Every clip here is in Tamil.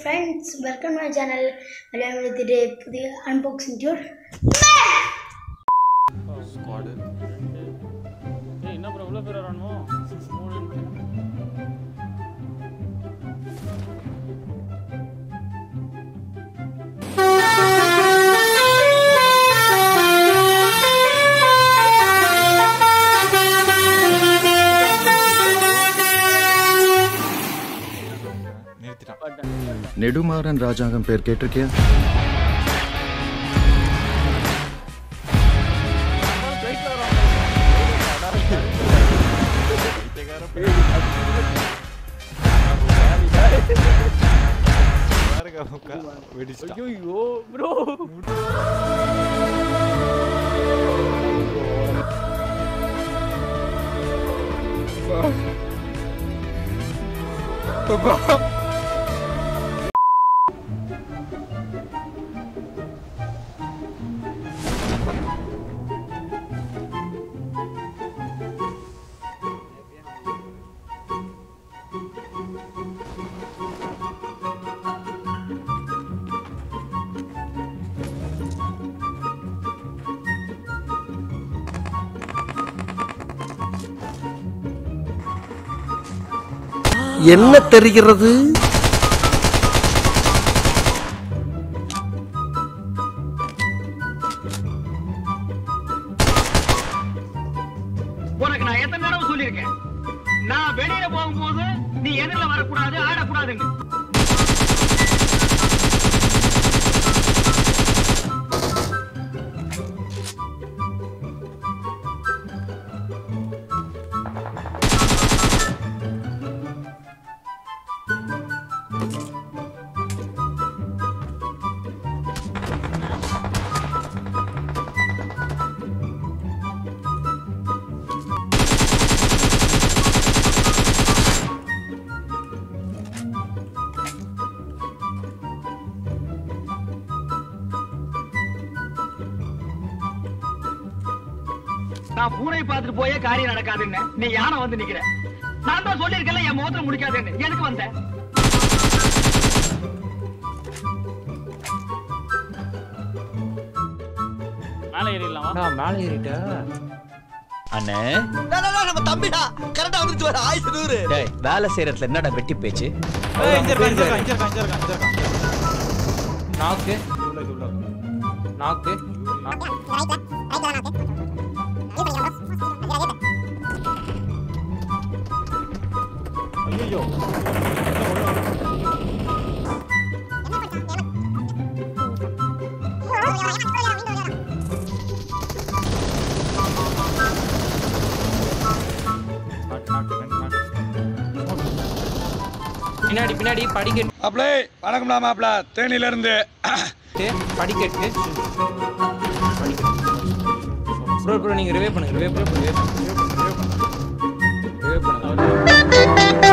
ஃப்ரெண்ட்ஸ் வெல்கம் மை சேனல் விளையாட விடுத்துட்டு புதிய அன்பாக்சிங் டூர் ஸ்குவாடு ஏய் என்ன ப்ரோ இவ்வளோ பேர் வரணுமோ மூணு நிறுத்திட்டான் பட்டன் நெடுமாறன் ராஜாங்கம் பேர் கேட்டிருக்கியா பாருங்க முக்கா வெடிச்சிட்டான் ஐயோ ப்ரோ என்ன தெரிகிறது உனக்கு நான் எத்தனை தடவை சொல்லியிருக்கேன் நான் வெளியில போகும்போது நீ எதிரில் வரக்கூடாது ஆடக்கூடாதுன்னு நான் பூனை பார்த்துட்டு போயே காரியம் நடக்காதுன்னு நீ யானை வந்து நிக்கிற நான் தான் சொல்லியிருக்கேன்ல என் முகத்துல முடிக்காதுன்னு எதுக்கு வந்த மேலே ஏறிடலாமா நான் மேலே ஏறிட்டேன் அண்ணே நம்ம தம்பிடா கரெக்டா வந்துச்சு வர ஆயுசு நூறு டேய் வேலை செய்யறதுல என்னடா வெட்டி பேச்சு ஏய், இங்க இருக்கான், இங்க இருக்கான், இங்க இருக்கான், இங்க இருக்கான், இங்க இருக்கான். நாக்கு உள்ள இது உள்ள இருக்கு. நாக்கு ஐயையோ. நாக்கு, நாக்கு, ரெண்டு நாக்கு. பின்னாடி பின்னாடி படிக்கட்டு மாப்பிளே வணக்கம்டா மாப்பிள தேனியில இருந்து படிக்கட்டு படிக்கட்டு ப்ரோ ப்ரோ நீங்க ரிவே பண்ணுங்க ரிவே ப்ரோ ரிவே ரிவே பண்ணுங்க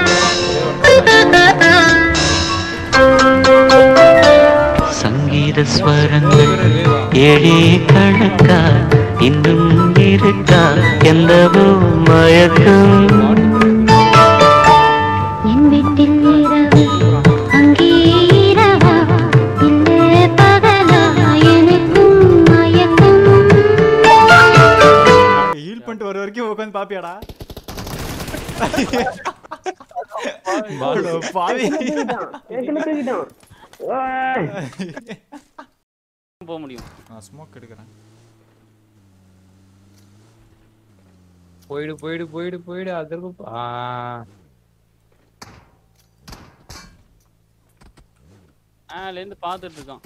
சங்கீத ஸ்வரங்கள் ஏழே கணக்கா இன்னும் இருக்கா எந்தவோ மயக்கம் என் வீட்டில் இரவு அங்கே இரவா இல்லை பகலா எனக்கும் மயக்கம் நாங்க ஹீல் பண்ணிட்டு வர வரைக்கும் உட்காந்து பாப்பியாடா அட பாவி போக முடியும் நான் ஸ்மோக் எடுக்கிறேன் போயிடு போயிடு போயிடு போயிடு அதற்கு ஆ மேலேருந்து பார்த்துட்டு இருக்கான்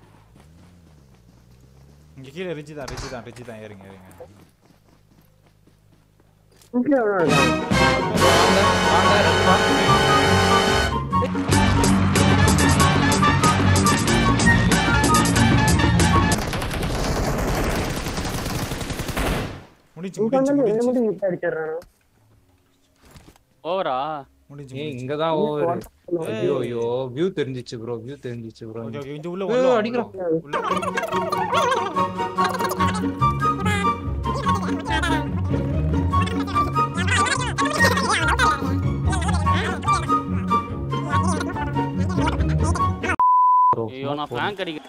இங்க கீழே ரிச்சி தான் ரிச்சி தான் ரிச்சி தான் ஏறுங்க ஏறுங்க வாங்க ரப்பா. முடிஞ்சு முடிஞ்சு முடிஞ்சு ஓவரா முடிஞ்சு ஏய் முடிஞ்சு இங்க தான் ஓவர் ஐயோ ஐயோ வியூ தெரிஞ்சிச்சு ப்ரோ வியூ தெரிஞ்சிச்சு ப்ரோ ஓகே ஓகே இந்த உள்ள ஏய், உள்ள வா, அடிக்கிறான். உள்ள வா. Thank you. ஐயோ நான் ஃபிளாங்க் அடிக்க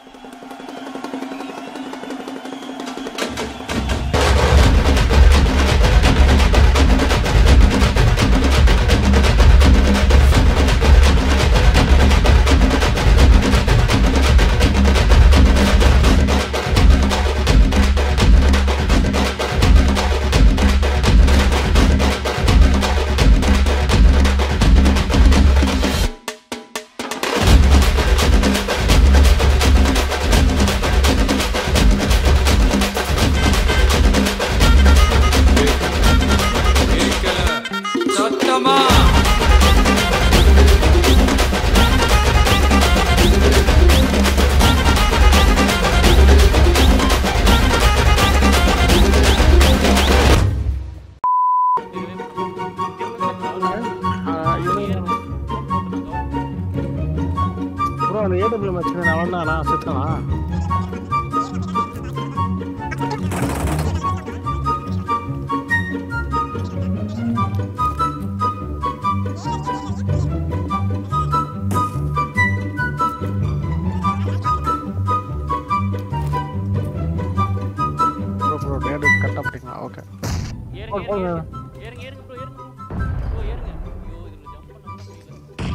ப்ரோ அந்த ஏடபிள்யூ மேட்ச் நான் வந்தானா செத்தானா ப்ரோ ப்ரோ நேடு கட் பண்ணிட்டீங்களா ஓகே ஏறுங்க போங்க. ஏறுங்க ஏறுங்க ஏறுங்க ப்ரோ ஏறுங்க ப்ரோ ஏறுங்க ஐயோ இதுல ஜம்ப் பண்ண முடியல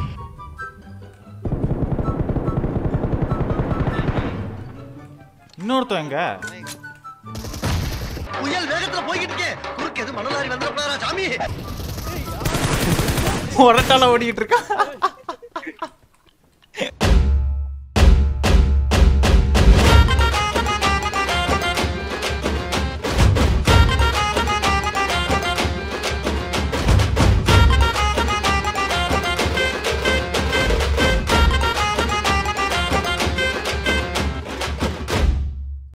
இன்னொருத்தன் எங்க புயல் வேகத்துல போய்கிட்டு இருக்கே குறுக்கு எது மணலாரி வந்துடக்கூடாதா சாமி ஒரட்டால ஓடிக்கிட்டு இருக்கான்